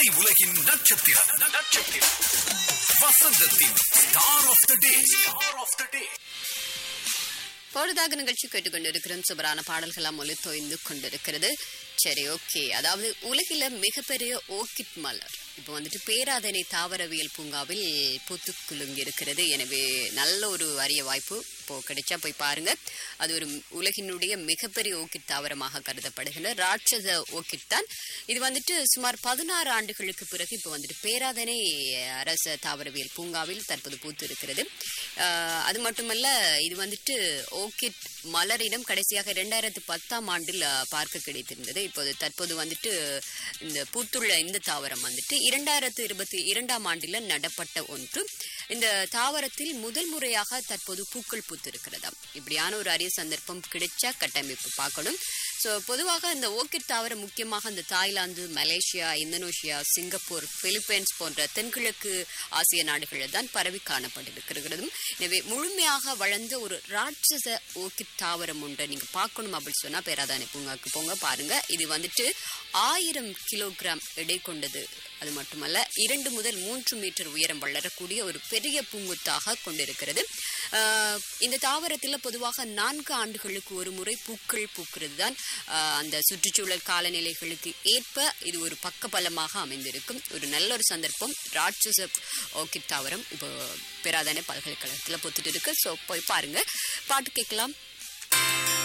திரை உலகின் நட்சத்திரம் நட்சத்திரம் வசந்தத்தின் star of the day star of the day பொழுதாக நிகழ்ச்சி கேட்டுக்கொண்டிருக்கிறோம் சுபரான பாடல்களாம் ஒலி தோய்ந்து கொண்டிருக்கிறது சரி ஓகே அதாவது உலகில மிகப்பெரிய ஓர்கிட் மலர் இப்போ வந்துட்டு பேராதனை தாவரவியல் பூங்காவில் பூத்து குலுங்கி இருக்கிறது எனவே நல்ல ஒரு அரிய வாய்ப்பு இப்போ கிடைச்சா போய் பாருங்க அது ஒரு உலகினுடைய மிகப்பெரிய ஓர்கிட் தாவரமாக கருதப்படுகின்ற ராட்சத ஓர்கிட் தான் இது வந்துட்டு சுமார் பதினாறு ஆண்டுகளுக்கு பிறகு இப்போ வந்துட்டு பேராதனை அரச தாவரவியல் பூங்காவில் தற்போது பூத்து இருக்கிறது ஆஹ் அது மட்டுமல்ல இது வந்துட்டு ஓர்கிட் மலரிடம் கடைசியாக இரண்டாயிரத்து பத்தாம் ஆண்டில் ஆஹ், பார்க்க கிடைத்திருந்தது இப்போது தற்போது வந்துட்டு இந்த பூத்துள்ள இந்த தாவரம் வந்துட்டு இரண்டாயிரத்து இருபத்தி இரண்டாம் ஆண்டில் நடப்பட்ட ஒன்று இந்த தாவரத்தில் முதல் முறையாக தற்போது பூக்கள் பூத்திருக்கிறதாம் இப்படியான ஒரு அரிய சந்தர்ப்பம் கிடைச்சா கட்டமைப்பு பார்க்கணும் ஸோ பொதுவாக இந்த ஓர்கிட் தாவரம் முக்கியமாக இந்த Thailand Malaysia Indonesia Singapore Philippines போன்ற தென்கிழக்கு ஆசிய நாடுகளில் தான் பரவி காணப்பட்டிருக்கிறதும் எனவே முழுமையாக வளர்ந்த ஒரு ராட்சச ஓர்கிட் தாவரம் ஒன்றை நீங்க பார்க்கணும் அப்படின்னு சொன்னா பேராதானே பூங்காக்கு போங்க பாருங்க இது வந்துட்டு ஆயிரம் கிலோகிராம் எடை கொண்டது அது மட்டுமல்ல இரண்டு முதல் மூன்று மீட்டர் உயரம் வளரக்கூடிய ஒரு பெரிய பூங்குத்தாக கொண்டிருக்கிறது ஆஹ் இந்த தாவரத்தில் பொதுவாக நான்கு ஆண்டுகளுக்கு ஒரு முறை பூக்கள் பூக்கிறது தான் அந்த சுற்றுச்சூழல் காலநிலைகளுக்கு ஏற்ப இது ஒரு பக்கபலமாக அமைந்திருக்கும் ஒரு நல்ல ஒரு சந்தர்ப்பம் ராட்சச ஓர்கிட் தாவரம் இப்போ பெறாதானே பல்கலைக்கழகத்தில் பொத்துட்டு இருக்கு ஸோ போய் பாருங்க பாட்டு கேட்கலாம்